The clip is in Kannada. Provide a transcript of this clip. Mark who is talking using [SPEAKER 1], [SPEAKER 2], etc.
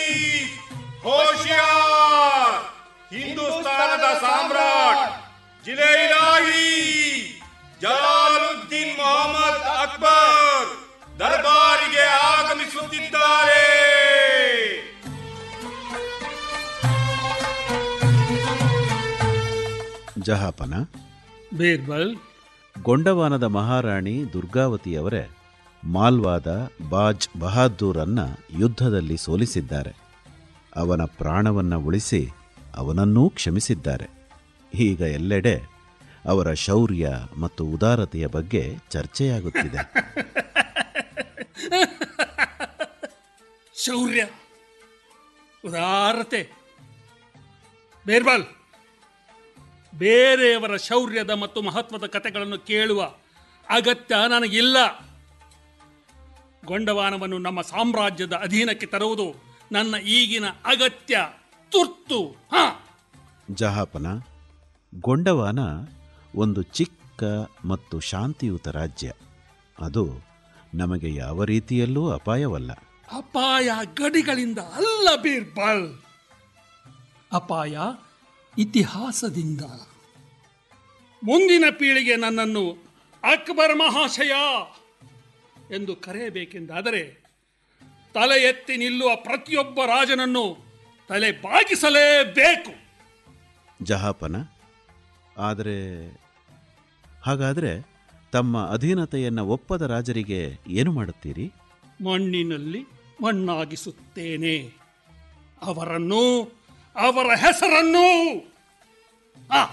[SPEAKER 1] ಹೋಶಿಯಾರ್ ಹಿಂದೂಸ್ತಾನದ ಸಾಮ್ರಾಟ್ ಜಿಲೆ ಇಲಾಹಿ ಜಲಾಲುದ್ದೀನ್ ಮೊಹಮ್ಮದ್ ಅಕ್ಬರ್ ದರ್ಬಾರಿಗೆ ಆಗಮಿಸುತ್ತಿದ್ದಾರೆ
[SPEAKER 2] ಜಹಾಪನ
[SPEAKER 3] ಬೀರ್ಬಲ್
[SPEAKER 2] ಗೊಂಡವಾನದ ಮಹಾರಾಣಿ ದುರ್ಗಾವತಿಯವರೇ ಮಾಲ್ವಾದ ಬಾಜ್ ಬಹಾದ್ದೂರನ್ನ ಯುದ್ಧದಲ್ಲಿ ಸೋಲಿಸಿದ್ದಾರೆ ಅವನ ಪ್ರಾಣವನ್ನ ಉಳಿಸಿ ಅವನನ್ನೂ ಕ್ಷಮಿಸಿದ್ದಾರೆ ಈಗ ಎಲ್ಲೆಡೆ ಅವರ ಶೌರ್ಯ ಮತ್ತು ಉದಾರತೆಯ ಬಗ್ಗೆ ಚರ್ಚೆಯಾಗುತ್ತಿದೆ
[SPEAKER 3] ಶೌರ್ಯ ಉದಾರತೆ ಬೇರ್ಬಲ್ ಬೇರೆಯವರ ಶೌರ್ಯದ ಮತ್ತು ಮಹತ್ವದ ಕಥೆಗಳನ್ನು ಕೇಳುವ ಅಗತ್ಯ ನನಗಿಲ್ಲ ಗೊಂಡವಾನವನ್ನು ನಮ್ಮ ಸಾಮ್ರಾಜ್ಯದ ಅಧೀನಕ್ಕೆ ತರುವುದು ನನ್ನ ಈಗಿನ ಅಗತ್ಯ ತುರ್ತು ಹಾ
[SPEAKER 2] ಜಹಾಪನ ಗೊಂಡವಾನ ಒಂದು ಚಿಕ್ಕ ಮತ್ತು ಶಾಂತಿಯುತ ರಾಜ್ಯ ಅದು ನಮಗೆ ಯಾವ ರೀತಿಯಲ್ಲೂ ಅಪಾಯವಲ್ಲ
[SPEAKER 3] ಅಪಾಯ ಗಡಿಗಳಿಂದ ಅಲ್ಲ ಬೀರ್ಬಲ್ ಅಪಾಯ ಇತಿಹಾಸದಿಂದ ಮುಂದಿನ ಪೀಳಿಗೆ ನನ್ನನ್ನು ಅಕ್ಬರ್ ಮಹಾಶಯ ಎಂದು ಕರೆಯಬೇಕೆಂದಾದರೆ ತಲೆ ಎತ್ತಿ ನಿಲ್ಲುವ ಪ್ರತಿಯೊಬ್ಬ ರಾಜನನ್ನು ತಲೆ ಬಾಗಿಸಲೇಬೇಕು
[SPEAKER 2] ಜಹಾಪನ ಆದರೆ ಹಾಗಾದರೆ ತಮ್ಮ ಅಧೀನತೆಯನ್ನು ಒಪ್ಪದ ರಾಜರಿಗೆ ಏನು ಮಾಡುತ್ತೀರಿ
[SPEAKER 3] ಮಣ್ಣಿನಲ್ಲಿ ಮಣ್ಣಾಗಿಸುತ್ತೇನೆ ಅವರನ್ನು ಅವರ ಹೆಸರನ್ನು